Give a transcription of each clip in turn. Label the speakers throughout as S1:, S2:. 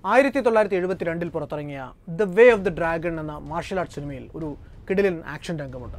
S1: ആയിരത്തി തൊള്ളായിരത്തി എഴുപത്തിരണ്ടിൽ പുറത്തിറങ്ങിയ the way of the dragon എന്ന മാർഷൽ ആർട്ട് സിനിമയിൽ ഒരു കിടിലൻ ആക്ഷൻ രംഗമുണ്ട്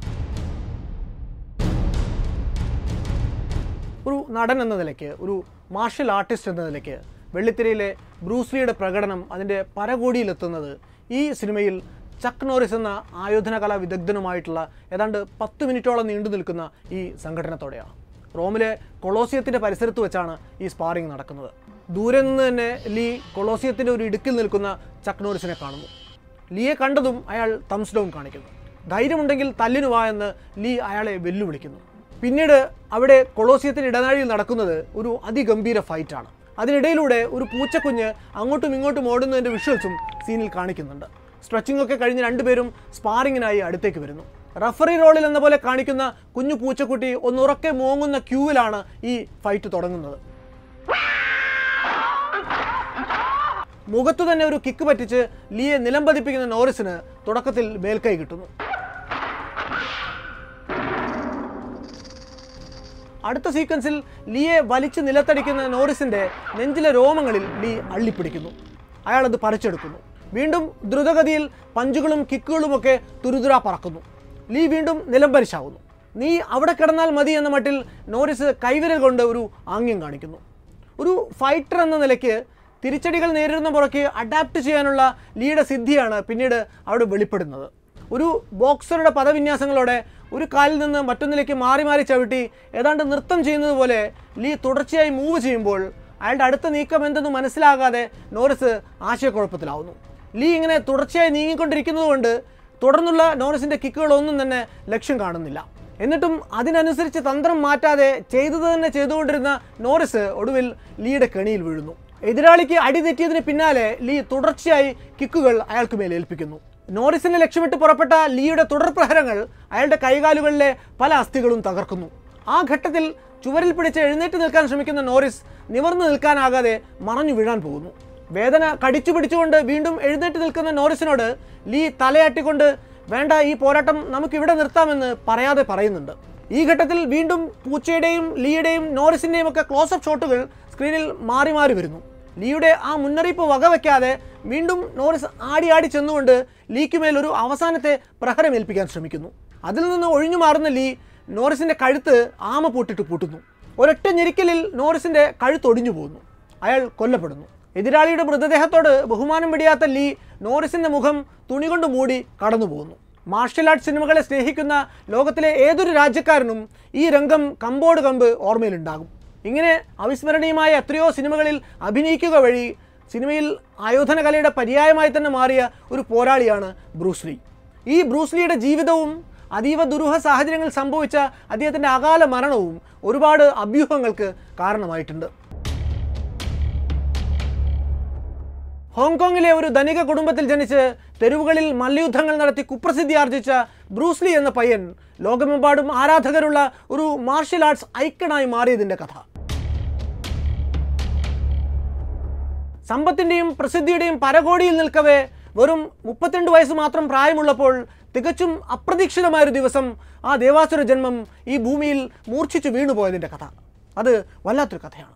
S1: ഒരു നടൻ എന്ന നിലയ്ക്ക് ഒരു മാർഷൽ ആർട്ടിസ്റ്റ് എന്ന നിലയ്ക്ക് വെള്ളിത്തിരയിലെ ബ്രൂസ്ലിയുടെ പ്രകടനം അതിൻ്റെ പരകോടിയിലെത്തുന്നത് ഈ സിനിമയിൽ ചക്ക് നോറിസ് എന്ന ആയോധനകലാ വിദഗ്ധനുമായിട്ടുള്ള ഏതാണ്ട് പത്ത് മിനിറ്റോളം നീണ്ടു നിൽക്കുന്ന ഈ സംഘടനത്തോടെയാണ് റോമിലെ കൊളോസിയത്തിൻ്റെ പരിസരത്ത് വെച്ചാണ് ഈ സ്പാറിംഗ് നടക്കുന്നത് ദൂരെ നിന്ന് തന്നെ ലീ കൊളോസിയത്തിൻ്റെ ഒരു ഇടുക്കിൽ നിൽക്കുന്ന ചക്ക് നോറിസിനെ കാണുന്നു ലീയെ കണ്ടതും അയാൾ തംസ് ഡൗൺ കാണിക്കുന്നു ധൈര്യമുണ്ടെങ്കിൽ തല്ലിനു വാ എന്ന് ലീ അയാളെ വെല്ലുവിളിക്കുന്നു പിന്നീട് അവിടെ കൊളോസിയത്തിന് ഇടനാഴിയിൽ നടക്കുന്നത് ഒരു അതിഗംഭീര ഫൈറ്റാണ് അതിനിടയിലൂടെ ഒരു പൂച്ചക്കുഞ്ഞ് അങ്ങോട്ടും ഇങ്ങോട്ടും ഓടുന്നതിൻ്റെ വിഷ്വൽസും സീനിൽ കാണിക്കുന്നുണ്ട് സ്ട്രെച്ചിങ് ഒക്കെ കഴിഞ്ഞ് രണ്ടുപേരും സ്പാറിങ്ങിനായി അടുത്തേക്ക് വരുന്നു റഫറി റോളിൽ എന്ന പോലെ കാണിക്കുന്ന കുഞ്ഞു പൂച്ചക്കുട്ടി ഒന്നുറക്കെ മോങ്ങുന്ന ക്യൂവിലാണ് ഈ ഫൈറ്റ് തുടങ്ങുന്നത് മുഖത്തു തന്നെ ഒരു കിക്ക് പറ്റിച്ച് ലീയെ നിലംപതിപ്പിക്കുന്ന നോറിസിന് തുടക്കത്തിൽ മേൽക്കൈ കിട്ടുന്നു അടുത്ത സീക്വൻസിൽ ലീയെ വലിച്ചു നിലത്തടിക്കുന്ന നോറിസിന്റെ നെഞ്ചിലെ രോമങ്ങളിൽ ലീ അള്ളിപ്പിടിക്കുന്നു അയാൾ അത് പറിച്ചെടുക്കുന്നു വീണ്ടും ദ്രുതഗതിയിൽ പഞ്ചുകളും കിക്കുകളുമൊക്കെ തുരുതുര പറക്കുന്നു ലീ വീണ്ടും നിലംപരിശാവുന്നു നീ അവിടെ കിടന്നാൽ മതി എന്ന മട്ടിൽ നോറിസ് കൈവിരൽ കൊണ്ട് ഒരു ആംഗ്യം കാണിക്കുന്നു ഒരു ഫൈറ്റർ എന്ന നിലയ്ക്ക് തിരിച്ചടികൾ നേരിടുന്ന പുറയ്ക്ക് അഡാപ്റ്റ് ചെയ്യാനുള്ള ലീയുടെ സിദ്ധിയാണ് പിന്നീട് അവിടെ വെളിപ്പെടുന്നത് ഒരു ബോക്സറുടെ പദവിന്യാസങ്ങളോടെ ഒരു കാലിൽ നിന്ന് മറ്റൊന്നിലേക്ക് മാറി മാറി ചവിട്ടി ഏതാണ്ട് നൃത്തം ചെയ്യുന്നത് പോലെ ലീ തുടർച്ചയായി മൂവ് ചെയ്യുമ്പോൾ അയാളുടെ അടുത്ത നീക്കം എന്തെന്ന് മനസ്സിലാകാതെ നോറിസ് ആശയക്കുഴപ്പത്തിലാവുന്നു ലീ ഇങ്ങനെ തുടർച്ചയായി നീങ്ങിക്കൊണ്ടിരിക്കുന്നത് കൊണ്ട് തുടർന്നുള്ള നോറിസിന്റെ കിക്കുകളൊന്നും തന്നെ ലക്ഷ്യം കാണുന്നില്ല എന്നിട്ടും അതിനനുസരിച്ച് തന്ത്രം മാറ്റാതെ ചെയ്തത് തന്നെ ചെയ്തുകൊണ്ടിരുന്ന നോറിസ് ഒടുവിൽ ലീയുടെ കെണിയിൽ വീഴുന്നു എതിരാളിക്ക് അടി തെറ്റിയതിന് പിന്നാലെ ലീ തുടർച്ചയായി കിക്കുകൾ അയാൾക്ക് മേൽ ഏൽപ്പിക്കുന്നു നോറിസിനെ ലക്ഷ്യമിട്ട് പുറപ്പെട്ട ലീയുടെ തുടർ പ്രഹരങ്ങൾ അയാളുടെ കൈകാലുകളിലെ പല അസ്ഥികളും തകർക്കുന്നു ആ ഘട്ടത്തിൽ ചുവരിൽ പിടിച്ച് എഴുന്നേറ്റ് നിൽക്കാൻ ശ്രമിക്കുന്ന നോറിസ് നിവർന്നു നിൽക്കാനാകാതെ മറഞ്ഞു വീഴാൻ പോകുന്നു വേദന കടിച്ചു പിടിച്ചുകൊണ്ട് വീണ്ടും എഴുന്നേറ്റ് നിൽക്കുന്ന നോറിസിനോട് ലീ തലയാട്ടിക്കൊണ്ട് വേണ്ട ഈ പോരാട്ടം നമുക്ക് ഇവിടെ നിർത്താമെന്ന് പറയാതെ പറയുന്നുണ്ട് ഈ ഘട്ടത്തിൽ വീണ്ടും പൂച്ചയുടെയും ലീയുടെയും നോറിസിൻ്റെയും ഒക്കെ ക്ലോസപ്പ് ഷോട്ടുകൾ സ്ക്രീനിൽ മാറി മാറി വരുന്നു ലീയുടെ ആ മുന്നറിയിപ്പ് വകവെക്കാതെ വീണ്ടും നോറിസ് ആടി ആടി ചെന്നുകൊണ്ട് ലീക്ക് മേൽ ഒരു അവസാനത്തെ പ്രഹരമേൽപ്പിക്കാൻ ശ്രമിക്കുന്നു അതിൽ നിന്ന് ഒഴിഞ്ഞു മാറുന്ന ലീ നോറിസിന്റെ കഴുത്ത് ആമ പൂട്ടിട്ട് പൂട്ടുന്നു ഒരൊറ്റ ഞെരിക്കലിൽ നോറിസിന്റെ കഴുത്തൊടിഞ്ഞു പോകുന്നു അയാൾ കൊല്ലപ്പെടുന്നു എതിരാളിയുടെ മൃതദേഹത്തോട് ബഹുമാനം വെടിയാത്ത ലീ നോറിസിന്റെ മുഖം തുണി കൊണ്ട് മൂടി കടന്നു പോകുന്നു മാർഷൽ ആർട്ട് സിനിമകളെ സ്നേഹിക്കുന്ന ലോകത്തിലെ ഏതൊരു രാജ്യക്കാരനും ഈ രംഗം കമ്പോട് കമ്പ് ഓർമ്മയിലുണ്ടാകും ഇങ്ങനെ അവിസ്മരണീയമായ എത്രയോ സിനിമകളിൽ അഭിനയിക്കുക വഴി സിനിമയിൽ ആയോധന കലയുടെ പര്യായമായി തന്നെ മാറിയ ഒരു പോരാളിയാണ് ബ്രൂസ്ലി ഈ ബ്രൂസ്ലിയുടെ ജീവിതവും അതീവ ദുരൂഹ സാഹചര്യങ്ങളിൽ സംഭവിച്ച അദ്ദേഹത്തിൻ്റെ അകാല മരണവും ഒരുപാട് അഭ്യൂഹങ്ങൾക്ക് കാരണമായിട്ടുണ്ട് ഹോങ്കോങ്ങിലെ ഒരു ധനിക കുടുംബത്തിൽ ജനിച്ച് തെരുവുകളിൽ മല്ലയുദ്ധങ്ങൾ നടത്തി കുപ്രസിദ്ധി ആർജിച്ച ബ്രൂസ്ലി എന്ന പയ്യൻ ലോകമെമ്പാടും ആരാധകരുള്ള ഒരു മാർഷൽ ആർട്സ് ഐക്കണായി മാറിയതിൻ്റെ കഥ സമ്പത്തിൻ്റെയും പ്രസിദ്ധിയുടെയും പരകോടിയിൽ നിൽക്കവേ വെറും മുപ്പത്തിരണ്ട് വയസ്സ് മാത്രം പ്രായമുള്ളപ്പോൾ തികച്ചും അപ്രതീക്ഷിതമായൊരു ദിവസം ആ ദേവാസുര ജന്മം ഈ ഭൂമിയിൽ മൂർച്ഛിച്ചു വീണുപോയതിൻ്റെ കഥ അത് വല്ലാത്തൊരു കഥയാണ്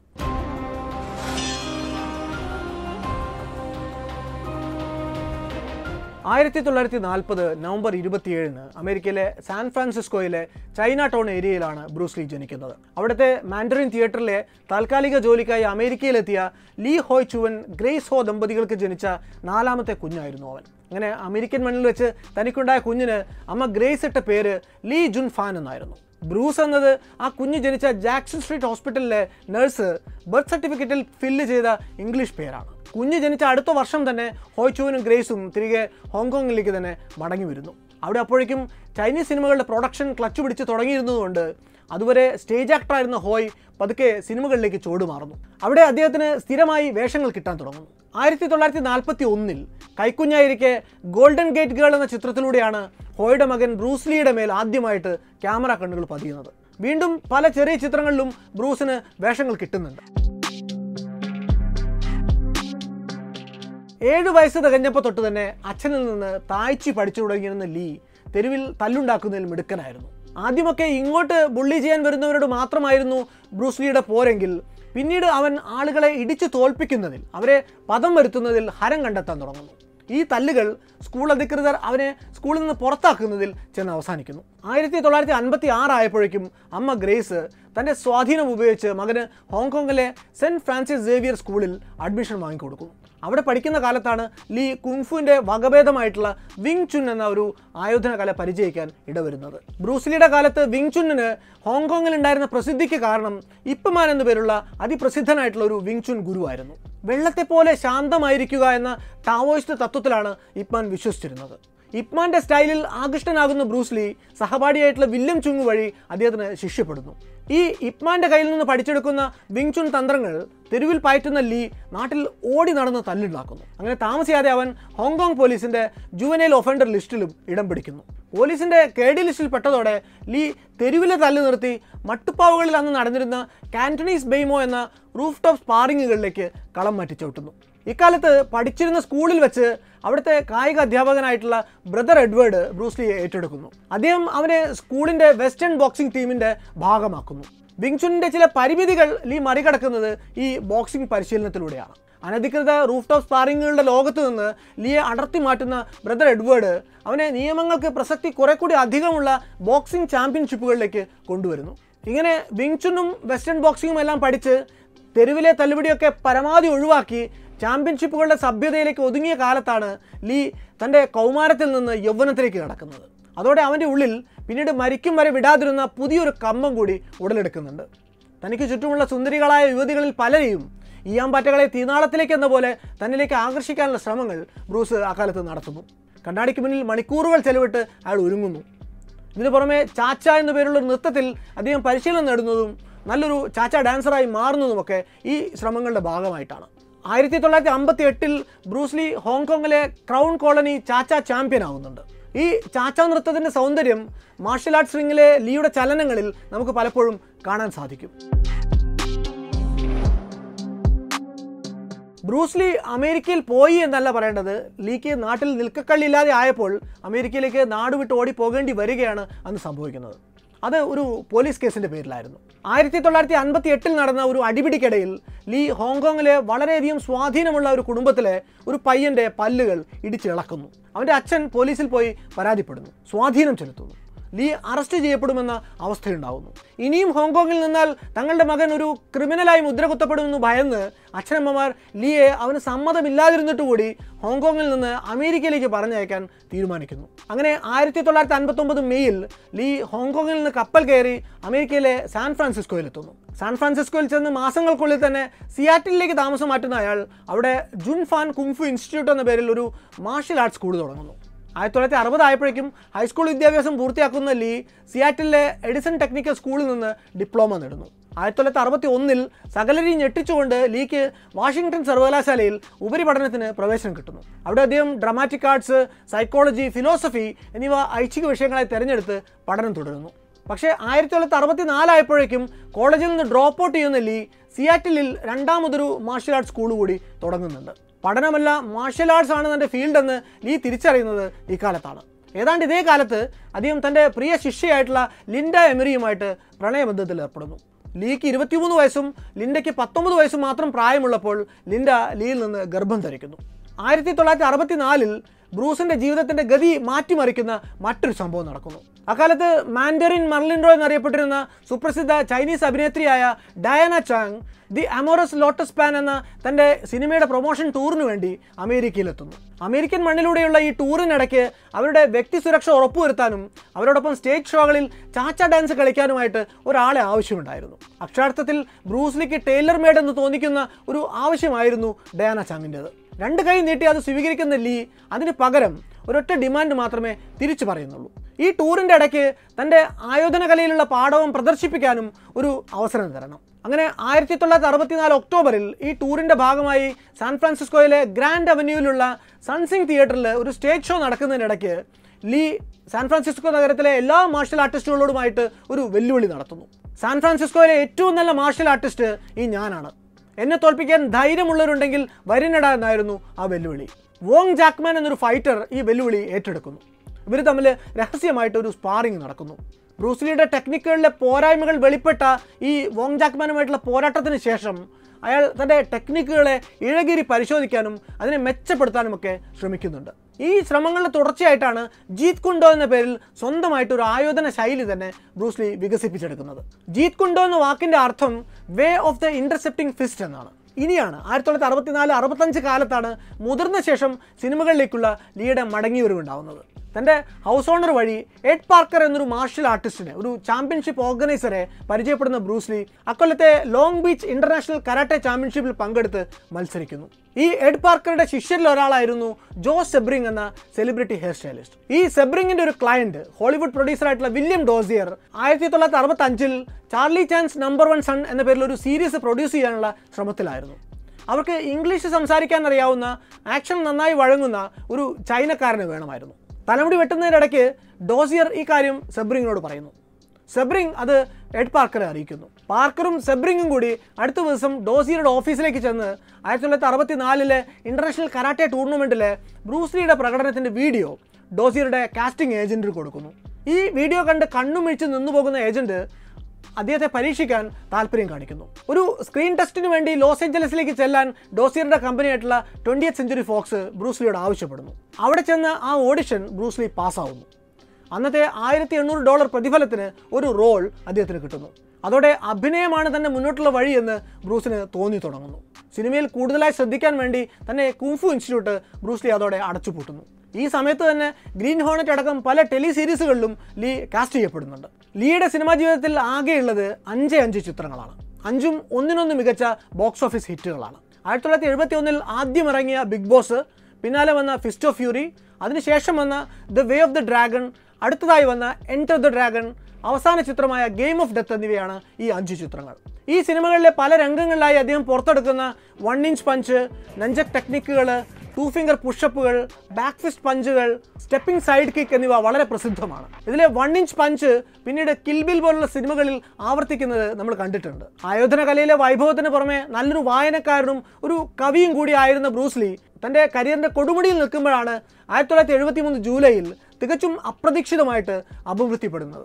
S1: ആയിരത്തി തൊള്ളായിരത്തി നാൽപ്പത് നവംബർ ഇരുപത്തിയേഴിന് അമേരിക്കയിലെ സാൻ ഫ്രാൻസിസ്കോയിലെ ചൈന ടൗൺ ഏരിയയിലാണ് ബ്രൂസ്ലി ജനിക്കുന്നത് അവിടുത്തെ മാൻഡറിൻ തിയേറ്ററിലെ താൽക്കാലിക ജോലിക്കായി അമേരിക്കയിലെത്തിയ ലീ ഹോയ് ചുവൻ ഗ്രേസ് ഹോ ദമ്പതികൾക്ക് ജനിച്ച നാലാമത്തെ കുഞ്ഞായിരുന്നു അവൻ അങ്ങനെ അമേരിക്കൻ മണ്ണിൽ വെച്ച് തനിക്കുണ്ടായ കുഞ്ഞിന് അമ്മ ഗ്രേസ് ഇട്ട പേര് ലീ ജുൻ ഫാൻ എന്നായിരുന്നു ബ്രൂസ് എന്നത് ആ കുഞ്ഞ് ജനിച്ച ജാക്സൺ സ്ട്രീറ്റ് ഹോസ്പിറ്റലിലെ നഴ്സ് ബർത്ത് സർട്ടിഫിക്കറ്റിൽ ഫില്ല് ചെയ്ത ഇംഗ്ലീഷ് പേരാണ് കുഞ്ഞ് ജനിച്ച അടുത്ത വർഷം തന്നെ ഹോയ്ചുവിനും ഗ്രേസും തിരികെ ഹോങ്കോങ്ങിലേക്ക് തന്നെ മടങ്ങി വരുന്നു അവിടെ അപ്പോഴേക്കും ചൈനീസ് സിനിമകളുടെ പ്രൊഡക്ഷൻ ക്ലച്ച് പിടിച്ച് തുടങ്ങിയിരുന്നതുകൊണ്ട് അതുവരെ സ്റ്റേജ് ആക്ടറായിരുന്ന ഹോയ് പതുക്കെ സിനിമകളിലേക്ക് ചുവടുമാറുന്നു അവിടെ അദ്ദേഹത്തിന് സ്ഥിരമായി വേഷങ്ങൾ കിട്ടാൻ തുടങ്ങുന്നു ആയിരത്തി തൊള്ളായിരത്തി നാൽപ്പത്തി ഒന്നിൽ കൈക്കുഞ്ഞായിരിക്കെ ഗോൾഡൻ ഗേറ്റ് ഗേൾ എന്ന ചിത്രത്തിലൂടെയാണ് ഹോയുടെ മകൻ ബ്രൂസ്ലിയുടെ മേൽ ആദ്യമായിട്ട് ക്യാമറ കണ്ണുകൾ പതിയുന്നത് വീണ്ടും പല ചെറിയ ചിത്രങ്ങളിലും ബ്രൂസിന് വേഷങ്ങൾ കിട്ടുന്നുണ്ട് ഏഴ് വയസ്സ് തികഞ്ഞപ്പോൾ തൊട്ട് തന്നെ അച്ഛനിൽ നിന്ന് താഴ്ചി പഠിച്ചു തുടങ്ങിയിരുന്ന ലീ തെരുവിൽ തല്ലുണ്ടാക്കുന്നതിൽ മിടുക്കനായിരുന്നു ആദ്യമൊക്കെ ഇങ്ങോട്ട് ബുള്ളി ചെയ്യാൻ വരുന്നവരോട് മാത്രമായിരുന്നു ബ്രൂസ്ലിയുടെ പോരെങ്കിൽ പിന്നീട് അവൻ ആളുകളെ ഇടിച്ചു തോൽപ്പിക്കുന്നതിൽ അവരെ പദം വരുത്തുന്നതിൽ ഹരം കണ്ടെത്താൻ തുടങ്ങുന്നു ഈ തല്ലുകൾ സ്കൂൾ അധികൃതർ അവനെ സ്കൂളിൽ നിന്ന് പുറത്താക്കുന്നതിൽ ചെന്ന് അവസാനിക്കുന്നു ആയിരത്തി തൊള്ളായിരത്തി അൻപത്തി ആറായപ്പോഴേക്കും അമ്മ ഗ്രേസ് തൻ്റെ സ്വാധീനം ഉപയോഗിച്ച് മകന് ഹോങ്കോങ്ങിലെ സെൻറ്റ് ഫ്രാൻസിസ് സേവിയർ സ്കൂളിൽ അഡ്മിഷൻ വാങ്ങിക്കൊടുക്കുന്നു അവിടെ പഠിക്കുന്ന കാലത്താണ് ലീ കുങ്ഫുവിൻ്റെ വകഭേദമായിട്ടുള്ള വിങ് ചുൻ എന്ന ഒരു ആയോധന കല പരിചയിക്കാൻ ഇടവരുന്നത് ബ്രൂസ്ലിയുടെ കാലത്ത് വിങ് ചുന്നിന് ഹോങ്കോങ്ങിൽ ഉണ്ടായിരുന്ന പ്രസിദ്ധിക്ക് കാരണം ഇപ്പമാൻ എന്നു പേരുള്ള അതിപ്രസിദ്ധനായിട്ടുള്ള ഒരു വിങ് ചുൻ ഗുരുവായിരുന്നു വെള്ളത്തെ പോലെ ശാന്തമായിരിക്കുക എന്ന ടാവോയിസ്റ്റ് തത്വത്തിലാണ് ഇപ്മാൻ വിശ്വസിച്ചിരുന്നത് ഇപ്മാന്റെ സ്റ്റൈലിൽ ആകൃഷ്ടനാകുന്ന ബ്രൂസ്ലി സഹപാഠിയായിട്ടുള്ള വില്യം ചുങ് വഴി അദ്ദേഹത്തിന് ശിഷ്യപ്പെടുന്നു ഈ ഇപ്മാന്റെ കയ്യിൽ നിന്ന് പഠിച്ചെടുക്കുന്ന വിങ് ചുൻ തന്ത്രങ്ങൾ തെരുവിൽ പയറ്റുന്ന ലീ നാട്ടിൽ ഓടി നടന്ന് തല്ലുണ്ടാക്കുന്നു അങ്ങനെ താമസിയാതെ അവൻ ഹോങ്കോങ് പോലീസിന്റെ ജുവനൈൽ ഒഫൻഡർ ലിസ്റ്റിലും ഇടം പിടിക്കുന്നു പോലീസിന്റെ കെ ഡി ലിസ്റ്റിൽ പെട്ടതോടെ ലീ തെരുവിലെ തല്ല് നിർത്തി മട്ടുപ്പാവുകളിൽ അന്ന് നടന്നിരുന്ന കാന്റണീസ് ബെയ്മോ എന്ന റൂഫ് ടോപ്പ് സ്പാറിങ്ങുകളിലേക്ക് കളം മാറ്റി ചവിട്ടുന്നു ഇക്കാലത്ത് പഠിച്ചിരുന്ന സ്കൂളിൽ വെച്ച് അവിടുത്തെ കായിക അധ്യാപകനായിട്ടുള്ള ബ്രദർ എഡ്വേർഡ് ബ്രൂസ്ലിയെ ഏറ്റെടുക്കുന്നു അദ്ദേഹം അവനെ സ്കൂളിൻ്റെ വെസ്റ്റേൺ ബോക്സിംഗ് ടീമിൻ്റെ ഭാഗമാക്കുന്നു വിങ്ചുനിൻ്റെ ചില പരിമിതികൾ ലീ മറികടക്കുന്നത് ഈ ബോക്സിംഗ് പരിശീലനത്തിലൂടെയാണ് അനധികൃത റൂഫ് ടോപ്പ് സ്പാറിങ്ങുകളുടെ ലോകത്ത് നിന്ന് ലീയെ അടർത്തി മാറ്റുന്ന ബ്രദർ എഡ്വേർഡ് അവനെ നിയമങ്ങൾക്ക് പ്രസക്തി കുറെ കൂടി അധികമുള്ള ബോക്സിംഗ് ചാമ്പ്യൻഷിപ്പുകളിലേക്ക് കൊണ്ടുവരുന്നു ഇങ്ങനെ വിങ്ചുനും വെസ്റ്റേൺ ബോക്സിങ്ങും എല്ലാം പഠിച്ച് തെരുവിലെ തല്ലുപിടിയൊക്കെ പരമാവധി ഒഴിവാക്കി ചാമ്പ്യൻഷിപ്പുകളുടെ സഭ്യതയിലേക്ക് ഒതുങ്ങിയ കാലത്താണ് ലീ തൻ്റെ കൗമാരത്തിൽ നിന്ന് യൗവനത്തിലേക്ക് കടക്കുന്നത് അതോടെ അവൻ്റെ ഉള്ളിൽ പിന്നീട് മരിക്കും വരെ വിടാതിരുന്ന പുതിയൊരു കമ്പം കൂടി ഉടലെടുക്കുന്നുണ്ട് തനിക്ക് ചുറ്റുമുള്ള സുന്ദരികളായ യുവതികളിൽ പലരെയും ഈയാമ്പാറ്റകളെ തീനാളത്തിലേക്ക് എന്ന പോലെ തന്നിലേക്ക് ആകർഷിക്കാനുള്ള ശ്രമങ്ങൾ ബ്രൂസ് അക്കാലത്ത് നടത്തുന്നു കണ്ണാടിക്ക് മുന്നിൽ മണിക്കൂറുകൾ ചെലവിട്ട് അയാൾ ഒരുങ്ങുന്നു ഇതിനു പുറമെ ചാച്ച എന്നു പേരുള്ള ഒരു നൃത്തത്തിൽ അദ്ദേഹം പരിശീലനം നേടുന്നതും നല്ലൊരു ചാച്ച ഡാൻസറായി മാറുന്നതുമൊക്കെ ഈ ശ്രമങ്ങളുടെ ഭാഗമായിട്ടാണ് ആയിരത്തി തൊള്ളായിരത്തി അമ്പത്തി എട്ടിൽ ബ്രൂസ്ലി ഹോങ്കോങ്ങിലെ ക്രൗൺ കോളനി ചാച്ച ചാമ്പ്യൻ ആവുന്നുണ്ട് ഈ ചാച്ച നൃത്തത്തിൻ്റെ സൗന്ദര്യം മാർഷൽ ആർട്സ് റിങ്ങിലെ ലീയുടെ ചലനങ്ങളിൽ നമുക്ക് പലപ്പോഴും കാണാൻ സാധിക്കും ബ്രൂസ്ലി അമേരിക്കയിൽ പോയി എന്നല്ല പറയേണ്ടത് ലീക്ക് നാട്ടിൽ നിൽക്കക്കള്ളില്ലാതെ ആയപ്പോൾ അമേരിക്കയിലേക്ക് നാട് വിട്ട് ഓടി പോകേണ്ടി വരികയാണ് അന്ന് സംഭവിക്കുന്നത് അത് ഒരു പോലീസ് കേസിൻ്റെ പേരിലായിരുന്നു ആയിരത്തി തൊള്ളായിരത്തി അൻപത്തി എട്ടിൽ നടന്ന ഒരു അടിപിടിക്കിടയിൽ ലീ ഹോങ്കോങ്ങിലെ വളരെയധികം സ്വാധീനമുള്ള ഒരു കുടുംബത്തിലെ ഒരു പയ്യൻ്റെ പല്ലുകൾ ഇടിച്ചിളക്കുന്നു അവൻ്റെ അച്ഛൻ പോലീസിൽ പോയി പരാതിപ്പെടുന്നു സ്വാധീനം ചെലുത്തുന്നു ലീ അറസ്റ്റ് ചെയ്യപ്പെടുമെന്ന അവസ്ഥയുണ്ടാവുന്നു ഇനിയും ഹോങ്കോങ്ങിൽ നിന്നാൽ തങ്ങളുടെ മകൻ ഒരു ക്രിമിനലായി മുദ്ര കുത്തപ്പെടുമെന്ന് ഭയന്ന് അച്ഛനമ്മമാർ ലീയെ അവന് സമ്മതമില്ലാതിരുന്നിട്ട് കൂടി ഹോങ്കോങ്ങിൽ നിന്ന് അമേരിക്കയിലേക്ക് പറഞ്ഞയക്കാൻ തീരുമാനിക്കുന്നു അങ്ങനെ ആയിരത്തി തൊള്ളായിരത്തി അൻപത്തൊമ്പത് മെയ്യിൽ ലീ ഹോങ്കോങ്ങിൽ നിന്ന് കപ്പൽ കയറി അമേരിക്കയിലെ സാൻ ഫ്രാൻസിസ്കോയിലെത്തുന്നു സാൻ ഫ്രാൻസിസ്കോയിൽ ചെന്ന് മാസങ്ങൾക്കുള്ളിൽ തന്നെ സിയാറ്റിലേക്ക് താമസം മാറ്റുന്ന അയാൾ അവിടെ ജുൻ ഫാൻ കുങ്ഫു ഇൻസ്റ്റിറ്റ്യൂട്ട് എന്ന പേരിൽ ഒരു മാർഷൽ ആർട്സ് സ്കൂൾ തുടങ്ങുന്നു ആയിരത്തി തൊള്ളായിരത്തി അറുപതായപ്പോഴേക്കും ഹൈസ്കൂൾ വിദ്യാഭ്യാസം പൂർത്തിയാക്കുന്ന ലീ സിയാറ്റിലെ എഡിസൺ ടെക്നിക്കൽ സ്കൂളിൽ നിന്ന് ഡിപ്ലോമ നേടുന്നു ആയിരത്തി തൊള്ളായിരത്തി അറുപത്തി ഒന്നിൽ സകലരെയും ഞെട്ടിച്ചുകൊണ്ട് ലീക്ക് വാഷിംഗ്ടൺ സർവകലാശാലയിൽ ഉപരിപഠനത്തിന് പ്രവേശനം കിട്ടുന്നു അവിടെ അദ്ദേഹം ഡ്രാമാറ്റിക് ആർട്സ് സൈക്കോളജി ഫിലോസഫി എന്നിവ ഐച്ഛിക വിഷയങ്ങളായി തിരഞ്ഞെടുത്ത് പഠനം തുടരുന്നു പക്ഷേ ആയിരത്തി തൊള്ളായിരത്തി അറുപത്തി നാലായപ്പോഴേക്കും കോളേജിൽ നിന്ന് ഡ്രോപ്പ് ഔട്ട് ചെയ്യുന്ന ലീ സിയാറ്റിലിൽ രണ്ടാമതൊരു മാർഷൽ ആർട്സ് സ്കൂൾ കൂടി തുടങ്ങുന്നുണ്ട് പഠനമല്ല മാർഷൽ ആർട്സ് ആണ് തൻ്റെ ഫീൽഡ് എന്ന് ലീ തിരിച്ചറിയുന്നത് ഇക്കാലത്താണ് ഏതാണ്ട് ഇതേ കാലത്ത് അദ്ദേഹം തൻ്റെ പ്രിയ ശിഷ്യയായിട്ടുള്ള ലിൻഡ എമറിയുമായിട്ട് പ്രണയബന്ധത്തിൽ ഏർപ്പെടുന്നു ലീക്ക് ഇരുപത്തിമൂന്ന് വയസ്സും ലിൻഡയ്ക്ക് പത്തൊമ്പത് വയസ്സും മാത്രം പ്രായമുള്ളപ്പോൾ ലിൻഡ ലീയിൽ നിന്ന് ഗർഭം ധരിക്കുന്നു ആയിരത്തി തൊള്ളായിരത്തി അറുപത്തിനാലിൽ ബ്രൂസിന്റെ ജീവിതത്തിന്റെ ഗതി മാറ്റിമറിക്കുന്ന മറ്റൊരു സംഭവം നടക്കുന്നു അക്കാലത്ത് മാൻഡറിൻ മർലിൻഡോ എന്നറിയപ്പെട്ടിരുന്ന സുപ്രസിദ്ധ ചൈനീസ് അഭിനേത്രിയായ Diana Chang the amorous lotus pan എന്ന തൻ്റെ സിനിമയുടെ പ്രൊമോഷൻ ടൂറിന് വേണ്ടി അമേരിക്കയിലെത്തുന്നു അമേരിക്കൻ മണ്ണിലൂടെയുള്ള ഈ ടൂറിനിടയ്ക്ക് അവരുടെ വ്യക്തി സുരക്ഷ ഉറപ്പുവരുത്താനും അവരോടൊപ്പം സ്റ്റേജ് ഷോകളിൽ ചാച്ച ഡാൻസ് കളിക്കാനുമായിട്ട് ഒരാളെ ആവശ്യമുണ്ടായിരുന്നു അക്ഷരാർത്ഥത്തിൽ ബ്രൂസ്ലിക്ക് ടൈലർ മേഡ് എന്ന് തോന്നിക്കുന്ന ഒരു ആവശ്യമായിരുന്നു ഡയാന ചാങ്ങിൻ്റെത് രണ്ട് കൈ നീട്ടി അത് സ്വീകരിക്കുന്ന ലീ അതിന് പകരം ഒരൊറ്റ ഡിമാൻഡ് മാത്രമേ തിരിച്ചു പറയുന്നുള്ളൂ ഈ ടൂറിൻ്റെ ഇടയ്ക്ക് തൻ്റെ ആയോധന കലയിലുള്ള പാഠവും പ്രദർശിപ്പിക്കാനും ഒരു അവസരം തരണം അങ്ങനെ ആയിരത്തി തൊള്ളായിരത്തി അറുപത്തിനാല് ഒക്ടോബറിൽ ഈ ടൂറിൻ്റെ ഭാഗമായി സാൻ ഫ്രാൻസിസ്കോയിലെ ഗ്രാൻഡ് അവന്യൂവിലുള്ള സൺസിംഗ് തിയേറ്ററിൽ ഒരു സ്റ്റേജ് ഷോ നടക്കുന്നതിനിടയ്ക്ക് ലീ സാൻ ഫ്രാൻസിസ്കോ നഗരത്തിലെ എല്ലാ മാർഷൽ ആർട്ടിസ്റ്റുകളോടുമായിട്ട് ഒരു വെല്ലുവിളി നടത്തുന്നു സാൻ ഫ്രാൻസിസ്കോയിലെ ഏറ്റവും നല്ല മാർഷൽ ആർട്ടിസ്റ്റ് ഈ ഞാനാണ് എന്നെ തോൽപ്പിക്കാൻ ധൈര്യമുള്ളവരുണ്ടെങ്കിൽ വരിനട എന്നായിരുന്നു ആ വെല്ലുവിളി വോങ് ജാക്മാൻ എന്നൊരു ഫൈറ്റർ ഈ വെല്ലുവിളി ഏറ്റെടുക്കുന്നു ഇവർ തമ്മിൽ രഹസ്യമായിട്ട് ഒരു സ്പാറിംഗ് നടക്കുന്നു ബ്രൂസ്ലിയുടെ ടെക്നിക്കുകളിലെ പോരായ്മകൾ വെളിപ്പെട്ട ഈ വോങ് ജാക്മാനുമായിട്ടുള്ള പോരാട്ടത്തിന് ശേഷം അയാൾ തൻ്റെ ടെക്നിക്കുകളെ ഇഴകിരി പരിശോധിക്കാനും അതിനെ മെച്ചപ്പെടുത്താനുമൊക്കെ ശ്രമിക്കുന്നുണ്ട് ഈ ശ്രമങ്ങളുടെ തുടർച്ചയായിട്ടാണ് ജീത് കുണ്ടോ എന്ന പേരിൽ സ്വന്തമായിട്ട് ഒരു ആയോധന ശൈലി തന്നെ ബ്രൂസ്ലി വികസിപ്പിച്ചെടുക്കുന്നത് ജീത് കുണ്ടോ എന്ന വാക്കിൻ്റെ അർത്ഥം way of the intercepting fist എന്നാണ് ഇനിയാണ് ആയിരത്തി തൊള്ളായിരത്തി അറുപത്തിനാല് അറുപത്തഞ്ച് കാലത്താണ് മുതിർന്ന ശേഷം സിനിമകളിലേക്കുള്ള ലീയുടെ മടങ്ങിവരവുണ്ടാവുന്നത് തൻ്റെ ഹൗസ് ഓണർ വഴി എഡ് പാർക്കർ എന്നൊരു മാർഷൽ ആർട്ടിസ്റ്റിനെ ഒരു ചാമ്പ്യൻഷിപ്പ് ഓർഗനൈസറെ പരിചയപ്പെടുന്ന ബ്രൂസ്ലി അക്കൊല്ലത്തെ ലോങ് ബീച്ച് ഇന്റർനാഷണൽ കരാട്ടെ ചാമ്പ്യൻഷിപ്പിൽ പങ്കെടുത്ത് മത്സരിക്കുന്നു ഈ എഡ് പാർക്കറുടെ ശിഷ്യരിൽ ഒരാളായിരുന്നു ജോ സെബ്രിങ് എന്ന സെലിബ്രിറ്റി ഹെയർ സ്റ്റൈലിസ്റ്റ് ഈ സെബ്രിങ്ങിന്റെ ഒരു ക്ലയന്റ് ഹോളിവുഡ് പ്രൊഡ്യൂസറായിട്ടുള്ള വില്യം ഡോസിയർ ആയിരത്തി തൊള്ളായിരത്തി അറുപത്തി അഞ്ചിൽ Charlie Chan's number one son എന്ന പേരിൽ ഒരു സീരീസ് പ്രൊഡ്യൂസ് ചെയ്യാനുള്ള ശ്രമത്തിലായിരുന്നു അവർക്ക് ഇംഗ്ലീഷ് സംസാരിക്കാൻ അറിയാവുന്ന ആക്ഷൻ നന്നായി വഴങ്ങുന്ന ഒരു ചൈനക്കാരന് വേണമായിരുന്നു തലമുടി വെട്ടുന്നതിനിടയ്ക്ക് ഡോസിയർ ഈ കാര്യം സെബ്രിങ്ങിനോട് പറയുന്നു സെബ്രിങ് അത് എഡ് പാർക്കറെ അറിയിക്കുന്നു പാർക്കറും സെബ്രിങ്ങും കൂടി അടുത്ത ദിവസം ഡോസിയറുടെ ഓഫീസിലേക്ക് ചെന്ന് ആയിരത്തി തൊള്ളായിരത്തി അറുപത്തി നാലിലെ ഇന്റർനാഷണൽ കരാട്ടെ ടൂർണമെൻറ്റിലെ ബ്രൂസ്ലിയുടെ പ്രകടനത്തിൻ്റെ വീഡിയോ ഡോസിയറുടെ കാസ്റ്റിംഗ് ഏജന്റിന് കൊടുക്കുന്നു ഈ വീഡിയോ കണ്ട് കണ്ണുമിഴിച്ച് നിന്നുപോകുന്ന ഏജന്റ് അദ്ദേഹത്തെ പരീക്ഷിക്കാൻ താല്പര്യം കാണിക്കുന്നു ഒരു സ്ക്രീൻ ടെസ്റ്റിന് വേണ്ടി ലോസ് ഏഞ്ചലസിലേക്ക് ചെല്ലാൻ ഡോസിയറുടെ കമ്പനിയായിട്ടുള്ള ട്വൻറ്റിയത്ത് സെഞ്ചുറി ഫോക്സ് ബ്രൂസ്ലിയോട് ആവശ്യപ്പെടുന്നു അവിടെ ചെന്ന് ആ ഓഡിഷൻ ബ്രൂസ്ലി പാസ്സാവുന്നു അന്നത്തെ ആയിരത്തി എണ്ണൂറ് ഡോളർ പ്രതിഫലത്തിന് ഒരു റോൾ അദ്ദേഹത്തിന് കിട്ടുന്നു അതോടെ അഭിനയമാണ് തന്നെ മുന്നോട്ടുള്ള വഴിയെന്ന് ബ്രൂസിന് തോന്നി തുടങ്ങുന്നു സിനിമയിൽ കൂടുതലായി ശ്രദ്ധിക്കാൻ വേണ്ടി തന്നെ കുംഫു ഇൻസ്റ്റിറ്റ്യൂട്ട് ബ്രൂസ്ലി അതോടെ അടച്ചുപൂട്ടുന്നു ഈ സമയത്ത് തന്നെ ഗ്രീൻ ഹോണറ്റ് അടക്കം പല ടെലി സീരീസുകളിലും ലീ കാസ്റ്റ് ചെയ്യപ്പെടുന്നുണ്ട് ലീയുടെ സിനിമാ ജീവിതത്തിൽ ആകെയുള്ളത് അഞ്ചേ അഞ്ച് ചിത്രങ്ങളാണ് അഞ്ചും ഒന്നിനൊന്ന് മികച്ച ബോക്സ് ഓഫീസ് ഹിറ്റുകളാണ് ആയിരത്തി തൊള്ളായിരത്തി എഴുപത്തി ഒന്നിൽ ആദ്യം ഇറങ്ങിയ ബിഗ് ബോസ് പിന്നാലെ വന്ന ഫിസ്റ്റ് ഓഫ് ഫ്യൂറി അതിനുശേഷം വന്ന the way of the dragon അടുത്തതായി വന്ന എൻറ്റർ ദ ഡ്രാഗൺ അവസാന ചിത്രമായ ഗെയിം ഓഫ് ഡെത്ത് എന്നിവയാണ് ഈ അഞ്ച് ചിത്രങ്ങൾ ഈ സിനിമകളിലെ പല രംഗങ്ങളിലായി അദ്ദേഹം പുറത്തെടുക്കുന്ന വൺ ഇഞ്ച് പഞ്ച് നെഞ്ചക് ടെക്നിക്കുകൾ ടു ഫിംഗർ പുഷപ്പുകൾ ബാക്ക് ഫിസ്റ്റ് പഞ്ചുകൾ സ്റ്റെപ്പിംഗ് സൈഡ് കിക്ക് എന്നിവ വളരെ പ്രസിദ്ധമാണ് ഇതിലെ വൺ ഇഞ്ച് പഞ്ച് പിന്നീട് കിൽബിൽ പോലുള്ള സിനിമകളിൽ ആവർത്തിക്കുന്നത് നമ്മൾ കണ്ടിട്ടുണ്ട് ആയോധന കലയിലെ വൈഭവത്തിന് പുറമെ നല്ലൊരു വായനക്കാരനും ഒരു കവിയും കൂടി ആയിരുന്ന ബ്രൂസ്ലി തൻ്റെ കരിയറിൻ്റെ കൊടുമുടിയിൽ നിൽക്കുമ്പോഴാണ് ആയിരത്തി തൊള്ളായിരത്തി എഴുപത്തി മൂന്ന് ജൂലൈയിൽ തികച്ചും അപ്രതീക്ഷിതമായിട്ട് അപമൃത്യുപ്പെടുന്നത്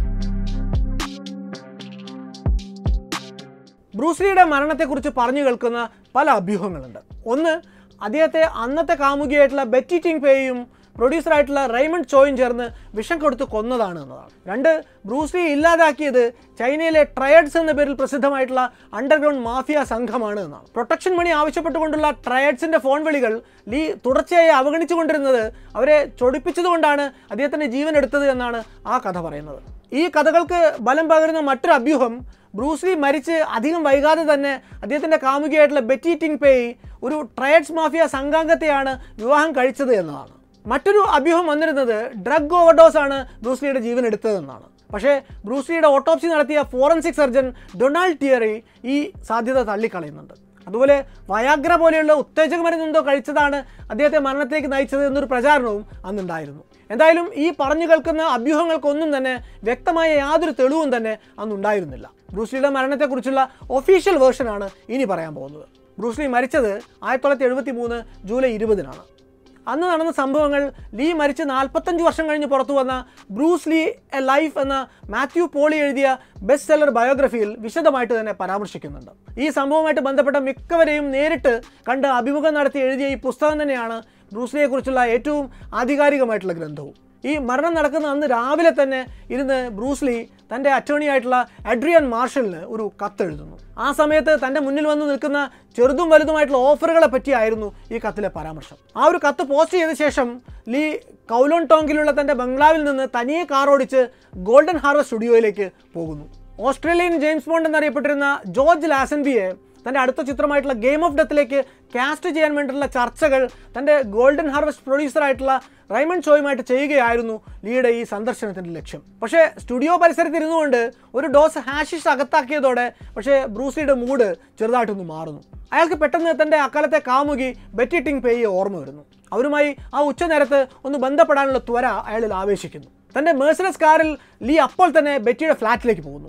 S1: ബ്രൂസ്ലിയുടെ മരണത്തെക്കുറിച്ച് പറഞ്ഞു കേൾക്കുന്ന പല അഭ്യൂഹങ്ങളുണ്ട് ഒന്ന് അദ്ദേഹത്തെ അന്നത്തെ കാമുകിയായിട്ടുള്ള ബെറ്റി ടിങ് പേയും പ്രൊഡ്യൂസറായിട്ടുള്ള റൈമണ്ട് ചോയും ചേർന്ന് വിഷം കൊടുത്ത് കൊന്നതാണ് എന്നതാണ് രണ്ട് ബ്രൂസ്ലി ഇല്ലാതാക്കിയത് ചൈനയിലെ ട്രയഡ്സ് എന്ന പേരിൽ പ്രസിദ്ധമായിട്ടുള്ള അണ്ടർഗ്രൗണ്ട് മാഫിയ സംഘമാണ് എന്നാണ് പ്രൊട്ടക്ഷൻ മണി ആവശ്യപ്പെട്ടുകൊണ്ടുള്ള ട്രയഡ്സിന്റെ ഫോൺ വിളികൾ ലീ തുടർച്ചയായി അവഗണിച്ചുകൊണ്ടിരുന്നത് അവരെ ചൊടിപ്പിച്ചതുകൊണ്ടാണ് അദ്ദേഹത്തിന്റെ ജീവൻ എടുത്തത് എന്നാണ് ആ കഥ പറയുന്നത് ഈ കഥകൾക്ക് ബലം പകരുന്ന മറ്റൊരു അഭ്യൂഹം ബ്രൂസ്ലി മരിച്ച് അധികം വൈകാതെ തന്നെ അദ്ദേഹത്തിന്റെ കാമുകിയായിട്ടുള്ള ബെറ്റി ടിങ് പേയ് ഒരു ട്രയഡ്സ് മാഫിയ സംഘാംഗത്തെയാണ് വിവാഹം കഴിച്ചത് എന്നതാണ് മറ്റൊരു അഭ്യൂഹം വന്നിരുന്നത് ഡ്രഗ് ഓവർഡോസ് ആണ് ബ്രൂസ്ലിയുടെ ജീവൻ എടുത്തതെന്നാണ് പക്ഷേ ബ്രൂസ്ലിയുടെ ഓട്ടോപ്സി നടത്തിയ ഫോറൻസിക് സർജൻ ഡൊണാൾഡ് ടിയറി ഈ സാധ്യത തള്ളിക്കളയുന്നുണ്ട് അതുപോലെ വയാഗ്ര പോലെയുള്ള ഉത്തേജക മരുന്നെന്തോ കഴിച്ചതാണ് അദ്ദേഹത്തെ മരണത്തിലേക്ക് നയിച്ചത് എന്നൊരു പ്രചാരണവും അന്നുണ്ടായിരുന്നു എന്തായാലും ഈ പറഞ്ഞു കേൾക്കുന്ന അഭ്യൂഹങ്ങൾക്കൊന്നും തന്നെ വ്യക്തമായ യാതൊരു തെളിവും തന്നെ അന്നുണ്ടായിരുന്നില്ല ബ്രൂസ്ലിയുടെ മരണത്തെക്കുറിച്ചുള്ള ഒഫീഷ്യൽ വേർഷനാണ് ഇനി പറയാൻ പോകുന്നത് ബ്രൂസ്ലി മരിച്ചത് ആയിരത്തി തൊള്ളായിരത്തി എഴുപത്തി മൂന്ന് ജൂലൈ ഇരുപതിനാണ് അന്ന് നടന്ന സംഭവങ്ങൾ ലീ മരിച്ച് നാൽപ്പത്തഞ്ച് വർഷം കഴിഞ്ഞ് പുറത്തു വന്ന ബ്രൂസ് ലീ എ ലൈഫ് എന്ന മാത്യു പോളി എഴുതിയ ബെസ്റ്റ് സെല്ലർ ബയോഗ്രഫിയിൽ വിശദമായിട്ട് തന്നെ പരാമർശിക്കുന്നുണ്ട് ഈ സംഭവവുമായിട്ട് ബന്ധപ്പെട്ട മിക്കവരെയും നേരിട്ട് കണ്ട് അഭിമുഖം നടത്തി എഴുതിയ ഈ പുസ്തകം തന്നെയാണ് ബ്രൂസ്ലിയെക്കുറിച്ചുള്ള ഏറ്റവും ആധികാരികമായിട്ടുള്ള ഗ്രന്ഥവും ഈ മരണം നടക്കുന്ന അന്ന് രാവിലെ തന്നെ ഇരുന്ന് ബ്രൂസ്ലി തൻ്റെ അറ്റോർണി ആയിട്ടുള്ള അഡ്രിയൻ മാർഷലിന് ഒരു കത്ത് എഴുതുന്നു ആ സമയത്ത് തൻ്റെ മുന്നിൽ വന്ന് നിൽക്കുന്ന ചെറുതും വലുതുമായിട്ടുള്ള ഓഫറുകളെ പറ്റിയായിരുന്നു ഈ കത്തിലെ പരാമർശം ആ ഒരു കത്ത് പോസ്റ്റ് ചെയ്ത ശേഷം ലീ കൗലോൺ ടോങ്കിലുള്ള തൻ്റെ ബംഗ്ലാവിൽ നിന്ന് തനിയെ കാർ ഓടിച്ച് ഗോൾഡൻ ഹാർവർ സ്റ്റുഡിയോയിലേക്ക് പോകുന്നു ഓസ്ട്രേലിയൻ ജെയിംസ് ബോണ്ട് എന്നറിയപ്പെട്ടിരുന്ന ജോർജ് ലാസൻബിയെ തൻ്റെ അടുത്ത ചിത്രമായിട്ടുള്ള ഗെയിം ഓഫ് ഡെത്തിലേക്ക് കാസ്റ്റ് ചെയ്യാൻ വേണ്ടിയിട്ടുള്ള ചർച്ചകൾ തൻ്റെ ഗോൾഡൻ ഹാർവസ്റ്റ് പ്രൊഡ്യൂസറായിട്ടുള്ള റൈമണ്ട് ഷോയുമായിട്ട് ചെയ്യുകയായിരുന്നു ലീയുടെ ഈ സന്ദർശനത്തിൻ്റെ ലക്ഷ്യം പക്ഷേ സ്റ്റുഡിയോ പരിസരത്ത് ഇരുന്നുകൊണ്ട് ഒരു ഡോസ് ഹാഷിഷ് അകത്താക്കിയതോടെ പക്ഷേ ബ്രൂസിയുടെ മൂഡ് ചെറുതായിട്ടൊന്ന് മാറുന്നു അയാൾക്ക് പെട്ടെന്ന് തൻ്റെ അക്കാലത്തെ കാമുകി ബെറ്റി ടിങ് പേയെ ഓർമ്മ വരുന്നു അവരുമായി ആ ഉച്ചനേരത്ത് ഒന്ന് ബന്ധപ്പെടാനുള്ള ത്വര അയാളിൽ ആവേശിക്കുന്നു തൻ്റെ മേഴ്സലസ് കാറിൽ ലീ അപ്പോൾ തന്നെ ബെറ്റിയുടെ ഫ്ലാറ്റിലേക്ക് പോകുന്നു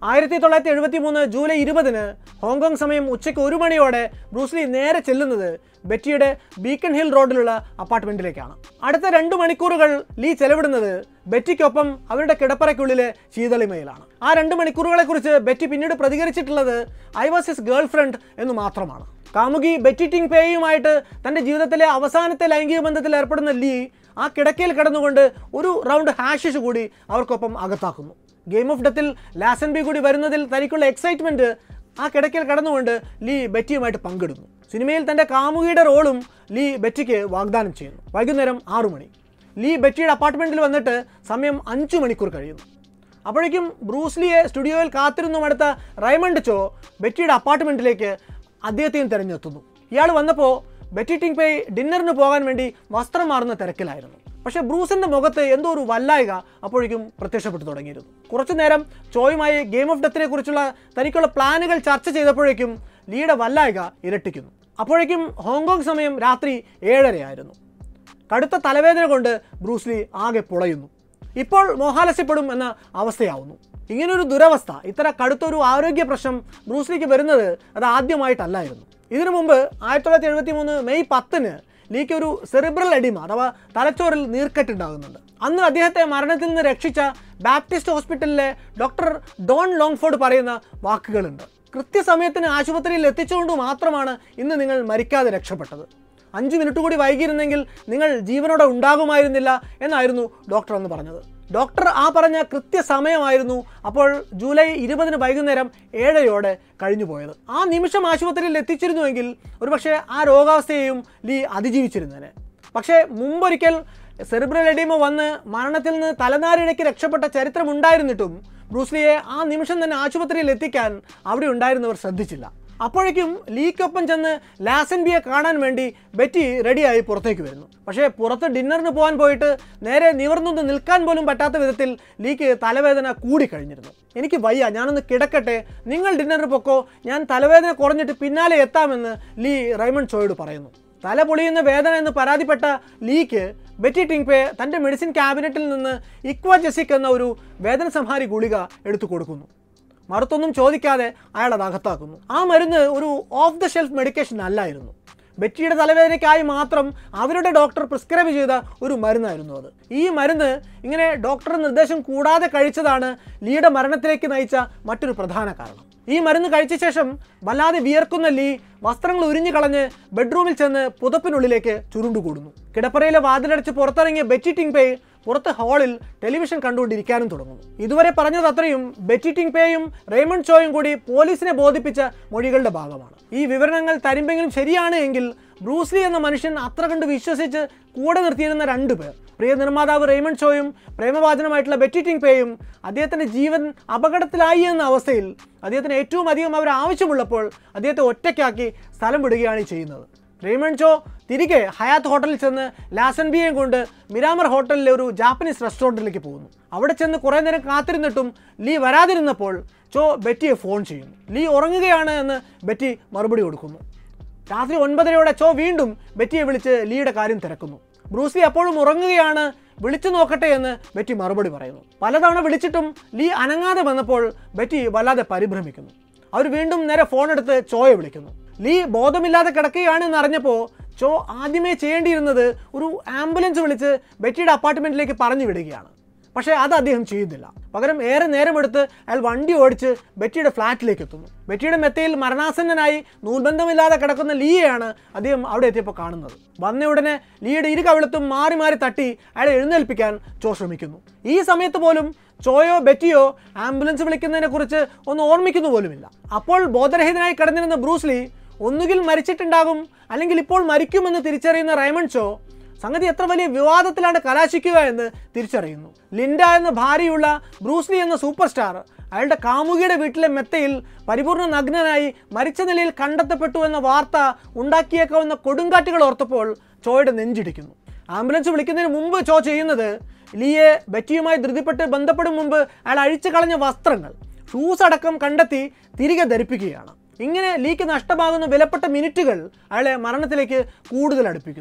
S1: ആയിരത്തി തൊള്ളായിരത്തി എഴുപത്തി മൂന്ന് ജൂലൈ ഇരുപതിന് ഹോങ്കോങ് സമയം ഉച്ചയ്ക്ക് ഒരു മണിയോടെ ബ്രൂസ്ലി നേരെ ചെല്ലുന്നത് ബെറ്റിയുടെ ബീക്കൺ ഹിൽ റോഡിലുള്ള അപ്പാർട്ട്മെന്റിലേക്കാണ് അടുത്ത രണ്ട് മണിക്കൂറുകൾ ലീ ചെലവിടുന്നത് ബെറ്റിക്കൊപ്പം അവരുടെ കിടപ്പറയ്ക്കുള്ളിലെ ശീതളിമയിലാണ് ആ രണ്ട് മണിക്കൂറുകളെ കുറിച്ച് ബെറ്റി പിന്നീട് പ്രതികരിച്ചിട്ടുള്ളത് I was his girlfriend എന്ന് മാത്രമാണ് കാമുകി ബെറ്റി ടിങ് പേയുമായിട്ട് തൻ്റെ ജീവിതത്തിലെ അവസാനത്തെ ലൈംഗിക ബന്ധത്തിൽ ഏർപ്പെടുന്ന ലീ ആ കിടക്കയിൽ കിടന്നുകൊണ്ട് ഒരു റൗണ്ട് ഹാഷിഷ് കൂടി അവർക്കൊപ്പം അകത്താക്കുന്നു ഗെയിം ഓഫ് ഡെത്തിൽ ലാസൻ ബി കൂടി വരുന്നതിൽ തനിക്കുള്ള എക്സൈറ്റ്മെൻറ്റ് ആ കിടക്കയിൽ കടന്നുകൊണ്ട് ലീ ബെറ്റിയുമായിട്ട് പങ്കിടുന്നു സിനിമയിൽ തൻ്റെ കാമുകിയുടെ റോളും ലീ ബെറ്റിക്ക് വാഗ്ദാനം ചെയ്യുന്നു വൈകുന്നേരം ആറു മണി ലീ ബെറ്റിയുടെ അപ്പാർട്ട്മെൻറ്റിൽ വന്നിട്ട് സമയം അഞ്ചു മണിക്കൂർ കഴിയുന്നു അപ്പോഴേക്കും ബ്രൂസ്ലിയെ സ്റ്റുഡിയോയിൽ കാത്തിരുന്നു അടുത്ത റൈമണ്ട് ചോ ബെറ്റിയുടെ അപ്പാർട്ട്മെൻറ്റിലേക്ക് അദ്ദേഹത്തെയും തിരഞ്ഞെത്തുന്നു ഇയാൾ വന്നപ്പോൾ ബെറ്റി ടിങ് പേ ഡിന്നറിന് പോകാൻ വേണ്ടി വസ്ത്രം മാറുന്ന തിരക്കിലായിരുന്നു പക്ഷേ ബ്രൂസിൻ്റെ മുഖത്ത് എന്തോ ഒരു വല്ലായിക അപ്പോഴേക്കും പ്രത്യക്ഷപ്പെട്ടു തുടങ്ങിയിരുന്നു കുറച്ചു നേരം ചോയുമായി ഗെയിം ഓഫ് ഡെത്തിനെ കുറിച്ചുള്ള തനിക്കുള്ള പ്ലാനുകൾ ചർച്ച ചെയ്തപ്പോഴേക്കും ലീയുടെ വല്ലായിക ഇരട്ടിക്കുന്നു അപ്പോഴേക്കും ഹോങ്കോങ് സമയം രാത്രി ഏഴരയായിരുന്നു കടുത്ത തലവേദന കൊണ്ട് ബ്രൂസ്ലി ആകെ പുളയുന്നു ഇപ്പോൾ മോഹാലസ്യപ്പെടും എന്ന അവസ്ഥയാവുന്നു ഇങ്ങനൊരു ദുരവസ്ഥ ഇത്ര കടുത്തൊരു ആരോഗ്യ പ്രശ്നം ബ്രൂസ്ലിക്ക് വരുന്നത് അത് ആദ്യമായിട്ടല്ലായിരുന്നു ഇതിനു മുമ്പ് ആയിരത്തി തൊള്ളായിരത്തി എഴുപത്തി മൂന്ന് മെയ് പത്തിന് ലീക്ക് ഒരു സെറിബ്രൽ എഡിമ അഥവാ തലച്ചോറിൽ നീർക്കെട്ടുണ്ടാകുന്നുണ്ട് അന്ന് അദ്ദേഹത്തെ മരണത്തിൽ നിന്ന് രക്ഷിച്ച ബാപ്റ്റിസ്റ്റ് ഹോസ്പിറ്റലിലെ ഡോക്ടർ ഡോൺ ലോങ്ഫോർഡ് പറയുന്ന വാക്കുകളുണ്ട് കൃത്യസമയത്തിന് ആശുപത്രിയിൽ എത്തിച്ചുകൊണ്ട് മാത്രമാണ് ഇന്ന് നിങ്ങൾ മരിക്കാതെ രക്ഷപ്പെട്ടത് അഞ്ച് മിനിറ്റ് കൂടി വൈകിയിരുന്നെങ്കിൽ നിങ്ങൾ ജീവനോടെ ഉണ്ടാകുമായിരുന്നില്ല എന്നായിരുന്നു ഡോക്ടർ അന്ന് പറഞ്ഞത് ഡോക്ടർ ആ പറഞ്ഞ കൃത്യസമയമായിരുന്നു അപ്പോൾ ജൂലൈ ഇരുപതിന് വൈകുന്നേരം ഏഴരയോടെ കഴിഞ്ഞു പോയത് ആ നിമിഷം ആശുപത്രിയിൽ എത്തിച്ചിരുന്നുവെങ്കിൽ ഒരുപക്ഷെ ആ രോഗാവസ്ഥയെയും ലീ അതിജീവിച്ചിരുന്നേനെ പക്ഷേ മുമ്പൊരിക്കൽ സെറിബ്രൽ എഡീമ വന്ന് മരണത്തിൽ നിന്ന് തലനാരിഴയ്ക്ക് രക്ഷപ്പെട്ട ചരിത്രമുണ്ടായിരുന്നിട്ടും ബ്രൂസ്ലിയെ ആ നിമിഷം തന്നെ ആശുപത്രിയിൽ എത്തിക്കാൻ അവിടെ ഉണ്ടായിരുന്നവർ ശ്രദ്ധിച്ചില്ല അപ്പോഴേക്കും ലീക്കൊപ്പം ചെന്ന് ലാസൻബിയെ കാണാൻ വേണ്ടി ബെറ്റി റെഡിയായി പുറത്തേക്ക് വരുന്നു പക്ഷേ പുറത്ത് ഡിന്നറിന് പോകാൻ പോയിട്ട് നേരെ നിവർന്നൊന്ന് നിൽക്കാൻ പോലും പറ്റാത്ത വിധത്തിൽ ലീക്ക് തലവേദന കൂടിക്കഴിഞ്ഞിരുന്നു എനിക്ക് വയ്യ ഞാനൊന്ന് കിടക്കട്ടെ നിങ്ങൾ ഡിന്നറിന് പൊക്കോ ഞാൻ തലവേദന കുറഞ്ഞിട്ട് പിന്നാലെ എത്താമെന്ന് ലീ റൈമണ്ട് ചോയോട് പറയുന്നു തല പൊളിയുന്ന വേദന എന്ന് പരാതിപ്പെട്ട ലീക്ക് ബെറ്റി ടിങ്പേ തൻ്റെ മെഡിസിൻ ക്യാബിനറ്റിൽ നിന്ന് ഇക്വജെസിക് എന്ന ഒരു വേദന സംഹാരി ഗുളിക എടുത്തു കൊടുക്കുന്നു മറുത്തൊന്നും ചോദിക്കാതെ അയാൾ അത് അകത്താക്കുന്നു ആ മരുന്ന് ഒരു ഓഫ് ദ ഷെൽഫ് മെഡിക്കേഷൻ അല്ലായിരുന്നു ബെറ്റിയുടെ തലവേദനയ്ക്കായി മാത്രം അവരുടെ ഡോക്ടർ പ്രിസ്ക്രൈബ് ചെയ്ത ഒരു മരുന്നായിരുന്നു അത് ഈ മരുന്ന് ഇങ്ങനെ ഡോക്ടറുടെ നിർദ്ദേശം കൂടാതെ കഴിച്ചതാണ് ലീയുടെ മരണത്തിലേക്ക് നയിച്ച മറ്റൊരു പ്രധാന കാരണം ഈ മരുന്ന് കഴിച്ച ശേഷം വല്ലാതെ വിയർക്കുന്ന ലീ വസ്ത്രങ്ങൾ ഉരിഞ്ഞു കളഞ്ഞ് ബെഡ്റൂമിൽ ചെന്ന് പുതപ്പിനുള്ളിലേക്ക് ചുരുണ്ടുകൂടുന്നു കിടപ്പറയിലെ വാതിലടച്ച് പുറത്തിറങ്ങിയ ബെറ്റി ടിങ് പേ പുറത്ത് ഹാളിൽ ടെലിവിഷൻ കണ്ടുകൊണ്ടിരിക്കാനും തുടങ്ങുന്നു ഇതുവരെ പറഞ്ഞത് അത്രയും ബെറ്റി ടിങ് പേയും റേമണ്ട് ചോയും കൂടി പോലീസിനെ ബോധിപ്പിച്ച മൊഴികളുടെ ഭാഗമാണ് ഈ വിവരണങ്ങൾ തരുമ്പെങ്കിലും ശരിയാണ് എങ്കിൽ ബ്രൂസ്ലി എന്ന മനുഷ്യൻ അത്ര കണ്ട് വിശ്വസിച്ച് കൂടെ നിർത്തിയിരുന്ന രണ്ടു പേർ പ്രിയ നിർമ്മാതാവ് റേമണ്ട് ഷോയും പ്രേമവാചനമായിട്ടുള്ള ബെറ്റി ടിങ് പേയും അദ്ദേഹത്തിൻ്റെ ജീവൻ അപകടത്തിലായി എന്ന അവസ്ഥയിൽ അദ്ദേഹത്തിന് ഏറ്റവും അധികം അവർ ആവശ്യമുള്ളപ്പോൾ അദ്ദേഹത്തെ ഒറ്റയ്ക്കാക്കി സ്ഥലം വിടുകയാണ് ഈ ചെയ്യുന്നത് റേമണ്ട് ഷോ തിരികെ ഹയാത്ത് ഹോട്ടലിൽ ചെന്ന് ലാസൻബിയെയും കൊണ്ട് മിരാമർ ഹോട്ടലിലെ ഒരു ജാപ്പനീസ് റെസ്റ്റോറൻറ്റിലേക്ക് പോകുന്നു അവിടെ ചെന്ന് കുറേ നേരം കാത്തിരുന്നിട്ടും ലീ വരാതിരുന്നപ്പോൾ ചോ ബെറ്റിയെ ഫോൺ ചെയ്യുന്നു ലീ ഉറങ്ങുകയാണ് എന്ന് ബെറ്റി മറുപടി കൊടുക്കുന്നു രാത്രി ഒൻപതരയോടെ ചോ വീണ്ടും ബെറ്റിയെ വിളിച്ച് ലീയുടെ കാര്യം തിരക്കുന്നു ബ്രൂസ്ലി അപ്പോഴും ഉറങ്ങുകയാണ് വിളിച്ചു നോക്കട്ടെ എന്ന് ബെറ്റി മറുപടി പറയുന്നു പലതവണ വിളിച്ചിട്ടും ലീ അനങ്ങാതെ വന്നപ്പോൾ ബെറ്റി വല്ലാതെ പരിഭ്രമിക്കുന്നു അവർ വീണ്ടും നേരെ ഫോൺ എടുത്ത് ചോയെ വിളിക്കുന്നു ലീ ബോധമില്ലാതെ കിടക്കുകയാണെന്ന് അറിഞ്ഞപ്പോൾ ചോ ആദ്യമേ ചെയ്യേണ്ടിയിരുന്നത് ഒരു ആംബുലൻസ് വിളിച്ച് ബെറ്റിയുടെ അപ്പാർട്ട്മെൻറ്റിലേക്ക് പറഞ്ഞു വിടുകയാണ് പക്ഷേ അത് അദ്ദേഹം ചെയ്യുന്നില്ല പകരം ഏറെ നേരമെടുത്ത് അയാൾ വണ്ടി ഓടിച്ച് ബെറ്റിയുടെ ഫ്ലാറ്റിലേക്ക് എത്തുന്നു ബെറ്റിയുടെ മെത്തയിൽ മരണാസന്നനായി നൂൽബന്ധമില്ലാതെ കിടക്കുന്ന ലീയെയാണ് അദ്ദേഹം അവിടെ എത്തിയപ്പോൾ കാണുന്നത് വന്ന ഉടനെ ലീയുടെ ഇരു കവിളത്തും മാറി മാറി തട്ടി അയാളെ എഴുന്നേൽപ്പിക്കാൻ ചോ ശ്രമിക്കുന്നു ഈ സമയത്ത് പോലും ചോയോ ബെറ്റിയോ ആംബുലൻസ് വിളിക്കുന്നതിനെ കുറിച്ച് ഒന്ന് ഓർമ്മിക്കുന്നു പോലുമില്ല അപ്പോൾ ബോധരഹിതനായി കിടന്നിരുന്ന ബ്രൂസ്ലി ഒന്നുകിൽ മരിച്ചിട്ടുണ്ടാകും അല്ലെങ്കിൽ ഇപ്പോൾ മരിക്കുമെന്ന് തിരിച്ചറിയുന്ന റൈമണ്ട് ഷോ സംഗതി എത്ര വലിയ വിവാദത്തിലാണ് കലാശിക്കുക എന്ന് തിരിച്ചറിയുന്നു ലിൻഡ എന്ന ഭാര്യയുള്ള ബ്രൂസ്ലി എന്ന സൂപ്പർ സ്റ്റാർ അയാളുടെ കാമുകിയുടെ വീട്ടിലെ മെത്തയിൽ പരിപൂർണ നഗ്നനായി മരിച്ച നിലയിൽ കണ്ടെത്തപ്പെട്ടു എന്ന വാർത്ത ഉണ്ടാക്കിയേക്കാവുന്ന കൊടുങ്കാറ്റുകൾ ഓർത്തപ്പോൾ ചോയുടെ നെഞ്ചിടിക്കുന്നു ആംബുലൻസ് വിളിക്കുന്നതിന് മുമ്പ് ചോ ചെയ്യുന്നത് ലീയെ ബെറ്റിയുമായി ധൃതിപ്പെട്ട് ബന്ധപ്പെടും മുമ്പ് അയാൾ അഴിച്ചു കളഞ്ഞ വസ്ത്രങ്ങൾ ഷൂസ് അടക്കം കണ്ടെത്തി തിരികെ ധരിപ്പിക്കുകയാണ് ഇങ്ങനെ ലീക്ക് നഷ്ടമാകുന്ന വിലപ്പെട്ട മിനിറ്റുകൾ അയാളെ മരണത്തിലേക്ക് കൂടുതൽ അടുപ്പിക്കുന്നു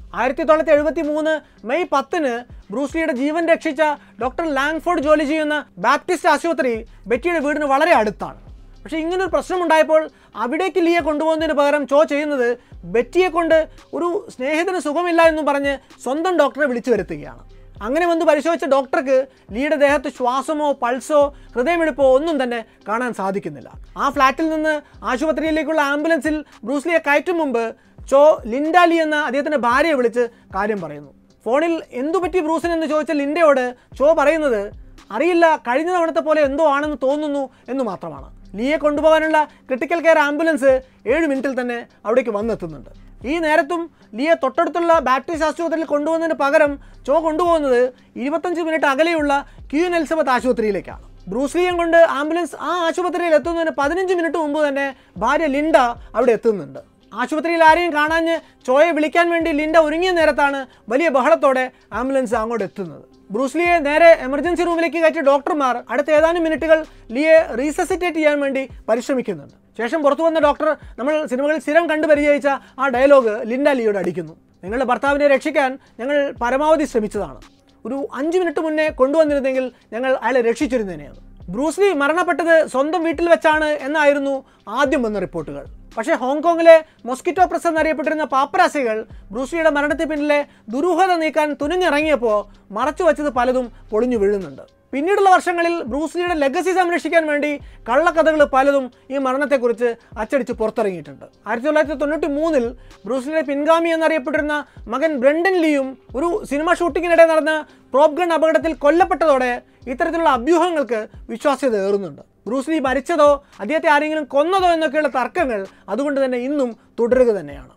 S1: ആയിരത്തി തൊള്ളായിരത്തി എഴുപത്തി മൂന്ന് മെയ് പത്തിന് ബ്രൂസ്ലിയുടെ ജീവൻ രക്ഷിച്ച ഡോക്ടർ ലാങ്ഫോർഡ് ജോലി ചെയ്യുന്ന ബാപ്റ്റിസ്റ്റ് ആശുപത്രി ബെറ്റിയുടെ വീടിന് വളരെ അടുത്താണ് പക്ഷേ ഇങ്ങനൊരു പ്രശ്നമുണ്ടായപ്പോൾ അവിടേക്ക് ലീയെ കൊണ്ടുപോകുന്നതിന് പകരം ചോ ചെയ്യുന്നത് ബെറ്റിയെ കൊണ്ട് ഒരു സ്നേഹിതന് സുഖമില്ല എന്നും പറഞ്ഞ് സ്വന്തം ഡോക്ടറെ വിളിച്ചു വരുത്തുകയാണ് അങ്ങനെ വന്ന് പരിശോധിച്ച ഡോക്ടർക്ക് ലീയുടെ ദേഹത്ത് ശ്വാസമോ പൾസോ ഹൃദയമിടിപ്പോ ഒന്നും തന്നെ കാണാൻ സാധിക്കുന്നില്ല ആ ഫ്ലാറ്റിൽ നിന്ന് ആശുപത്രിയിലേക്കുള്ള ആംബുലൻസിൽ ബ്രൂസ്ലിയെ കയറ്റും മുമ്പ് ചോ ലിൻഡാലി എന്ന അദ്ദേഹത്തിൻ്റെ ഭാര്യയെ വിളിച്ച് കാര്യം പറയുന്നു ഫോണിൽ എന്തു പറ്റി ബ്രൂസിന് എന്ന് ചോദിച്ച ലിൻഡയോട് ചോ പറയുന്നത് അറിയില്ല കഴിഞ്ഞ തവണത്തെ പോലെ എന്തോ ആണെന്ന് തോന്നുന്നു എന്ന് മാത്രമാണ് ലീയെ കൊണ്ടുപോകാനുള്ള ക്രിട്ടിക്കൽ കെയർ ആംബുലൻസ് ഏഴ് മിനിറ്റിൽ തന്നെ അവിടേക്ക് വന്നെത്തുന്നുണ്ട് ഈ നേരത്തും ലീയെ തൊട്ടടുത്തുള്ള ബാപ്റ്റിസ്റ്റ് ആശുപത്രിയിൽ കൊണ്ടുപോകുന്നതിന് പകരം ചോ കൊണ്ടുപോകുന്നത് ഇരുപത്തഞ്ച് മിനിറ്റ് അകലെയുള്ള ക്യൂൻ എലിസബത്ത് ആശുപത്രിയിലേക്കാണ് ബ്രൂസ്ലിയം കൊണ്ട് ആംബുലൻസ് ആ ആശുപത്രിയിൽ എത്തുന്നതിന് പതിനഞ്ച് മിനിറ്റ് മുമ്പ് തന്നെ ഭാര്യ ലിൻഡ അവിടെ എത്തുന്നുണ്ട് ആശുപത്രിയിൽ ആരെയും കാണാഞ്ഞ് ചോയെ വിളിക്കാൻ വേണ്ടി ലിൻഡ ഒരുങ്ങിയ നേരത്താണ് വലിയ ബഹളത്തോടെ ആംബുലൻസ് അങ്ങോട്ട് എത്തുന്നത് ബ്രൂസ്ലിയെ നേരെ എമർജൻസി റൂമിലേക്ക് കയറ്റിയ ഡോക്ടർമാർ അടുത്ത ഏതാനും മിനിറ്റുകൾ ലിയെ റീസസിറ്റേറ്റ് ചെയ്യാൻ വേണ്ടി പരിശ്രമിക്കുന്നുണ്ട് ശേഷം പുറത്തു വന്ന ഡോക്ടർ നമ്മൾ സിനിമകളിൽ സ്ഥിരം കണ്ടു പരിചയിച്ച ആ ഡയലോഗ് ലിൻഡ ലിയോട് അടിക്കുന്നു നിങ്ങളുടെ ഭർത്താവിനെ രക്ഷിക്കാൻ ഞങ്ങൾ പരമാവധി ശ്രമിച്ചതാണ് ഒരു അഞ്ച് മിനിറ്റ് മുന്നേ കൊണ്ടുവന്നിരുന്നെങ്കിൽ ഞങ്ങൾ അയാളെ രക്ഷിച്ചിരുന്നതിനെയാണ് ബ്രൂസ്ലി മരണപ്പെട്ടത് സ്വന്തം വീട്ടിൽ വെച്ചാണ് എന്നായിരുന്നു ആദ്യം വന്ന റിപ്പോർട്ടുകൾ പക്ഷേ ഹോങ്കോങ്ങിലെ മൊസ്കിറ്റോ പ്രസ് എന്നറിയപ്പെട്ടിരുന്ന പാപ്പരാസികൾ ബ്രൂസ്ലിയുടെ മരണത്തിന് പിന്നിലെ ദുരൂഹത നീക്കാൻ തുനിഞ്ഞിറങ്ങിയപ്പോൾ മറച്ചു വച്ചത് പലതും പൊളിഞ്ഞു വീഴുന്നുണ്ട് പിന്നീടുള്ള വർഷങ്ങളിൽ ബ്രൂസ്ലിയുടെ ലെഗസി സംരക്ഷിക്കാൻ വേണ്ടി കള്ളക്കഥകൾ പലതും ഈ മരണത്തെക്കുറിച്ച് അച്ചടിച്ച് പുറത്തിറങ്ങിയിട്ടുണ്ട് ആയിരത്തി തൊള്ളായിരത്തി തൊണ്ണൂറ്റി മൂന്നിൽ ബ്രൂസ്ലിയുടെ പിൻഗാമി എന്നറിയപ്പെട്ടിരുന്ന മകൻ ബ്രണ്ടൻ ലീയും ഒരു സിനിമ ഷൂട്ടിങ്ങിനിടെ നടന്ന പ്രോപ്പ് ഗൺ അപകടത്തിൽ കൊല്ലപ്പെട്ടതോടെ ഇത്തരത്തിലുള്ള അഭ്യൂഹങ്ങൾക്ക് വിശ്വാസ്യത ഏറുന്നുണ്ട് ബ്രൂസ്ലി മരിച്ചതോ അദ്ദേഹത്തെ ആരെങ്കിലും കൊന്നതോ എന്നൊക്കെയുള്ള തർക്കങ്ങൾ അതുകൊണ്ട് തന്നെ ഇന്നും തുടരുക തന്നെയാണ്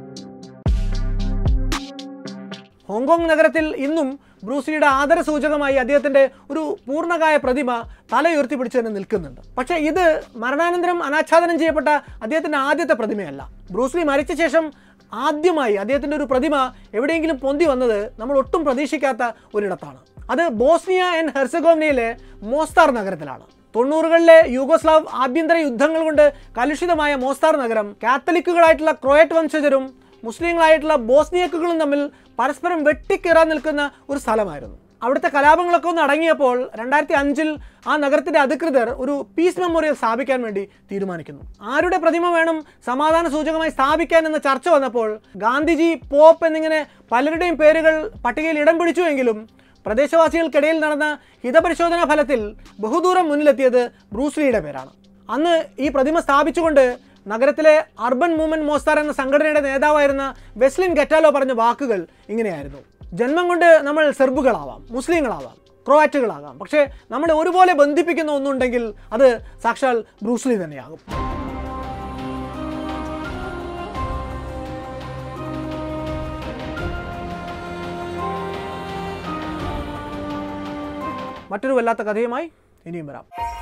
S1: ഹോങ്കോങ് നഗരത്തിൽ ഇന്നും ബ്രൂസ്ലിയുടെ ആദരസൂചകമായി അദ്ദേഹത്തിൻ്റെ ഒരു പൂർണ്ണകായ പ്രതിമ തലയുയർത്തി പിടിച്ച് തന്നെ നിൽക്കുന്നുണ്ട് പക്ഷേ ഇത് മരണാനന്തരം അനാച്ഛാദനം ചെയ്യപ്പെട്ട അദ്ദേഹത്തിൻ്റെ ആദ്യത്തെ പ്രതിമയല്ല ബ്രൂസ്ലി മരിച്ച ശേഷം ആദ്യമായി അദ്ദേഹത്തിൻ്റെ ഒരു പ്രതിമ എവിടെയെങ്കിലും പൊന്തി വന്നത് നമ്മൾ ഒട്ടും പ്രതീക്ഷിക്കാത്ത ഒരിടത്താണ് അത് ബോസ്നിയ ആൻഡ് ഹെർസഗോവനയിലെ മോസ്താർ നഗരത്തിലാണ് തൊണ്ണൂറുകളിലെ യൂഗോസ്ലാവ് ആഭ്യന്തര യുദ്ധങ്ങൾ കൊണ്ട് കലുഷിതമായ മോസ്താർ നഗരം കാത്തലിക്കുകളായിട്ടുള്ള ക്രോയറ്റ് വംശജരും മുസ്ലിങ്ങളായിട്ടുള്ള ബോസ്നിയക്കുകളും തമ്മിൽ പരസ്പരം വെട്ടിക്കീറാൻ നിൽക്കുന്ന ഒരു സ്ഥലമായിരുന്നു അവിടുത്തെ കലാപങ്ങളൊക്കെ ഒന്ന് അടങ്ങിയപ്പോൾ രണ്ടായിരത്തി അഞ്ചിൽ ആ നഗരത്തിന്റെ അധികൃതർ ഒരു പീസ് മെമ്മോറിയൽ സ്ഥാപിക്കാൻ വേണ്ടി തീരുമാനിക്കുന്നു ആരുടെ പ്രതിമ വേണം സമാധാന സൂചകമായി സ്ഥാപിക്കാൻ എന്ന ചർച്ച വന്നപ്പോൾ ഗാന്ധിജി പോപ്പ് എന്നിങ്ങനെ പലരുടെയും പേരുകൾ പട്ടികയിൽ ഇടം പിടിച്ചുവെങ്കിലും പ്രദേശവാസികൾക്കിടയിൽ നടന്ന ഹിതപരിശോധനാ ഫലത്തിൽ ബഹുദൂരം മുന്നിലെത്തിയത് ബ്രൂസ്ലിയുടെ പേരാണ് അന്ന് ഈ പ്രതിമ സ്ഥാപിച്ചുകൊണ്ട് നഗരത്തിലെ അർബൻ മൂവ്മെന്റ് മോസ്താർ എന്ന സംഘടനയുടെ നേതാവായിരുന്ന വെസ്ലിൻ ഗെറ്റാലോ പറഞ്ഞ വാക്കുകൾ ഇങ്ങനെയായിരുന്നു ജന്മം കൊണ്ട് നമ്മൾ സെർബുകളാവാം മുസ്ലിങ്ങളാവാം ക്രോവാറ്റുകളാകാം പക്ഷേ നമ്മളെ ഒരുപോലെ ബന്ധിപ്പിക്കുന്ന ഒന്നുണ്ടെങ്കിൽ അത് സാക്ഷാൽ ബ്രൂസ്ലി തന്നെയാകും മറ്റൊരു വല്ലാത്ത കഥയുമായി ഇനിയും വരാം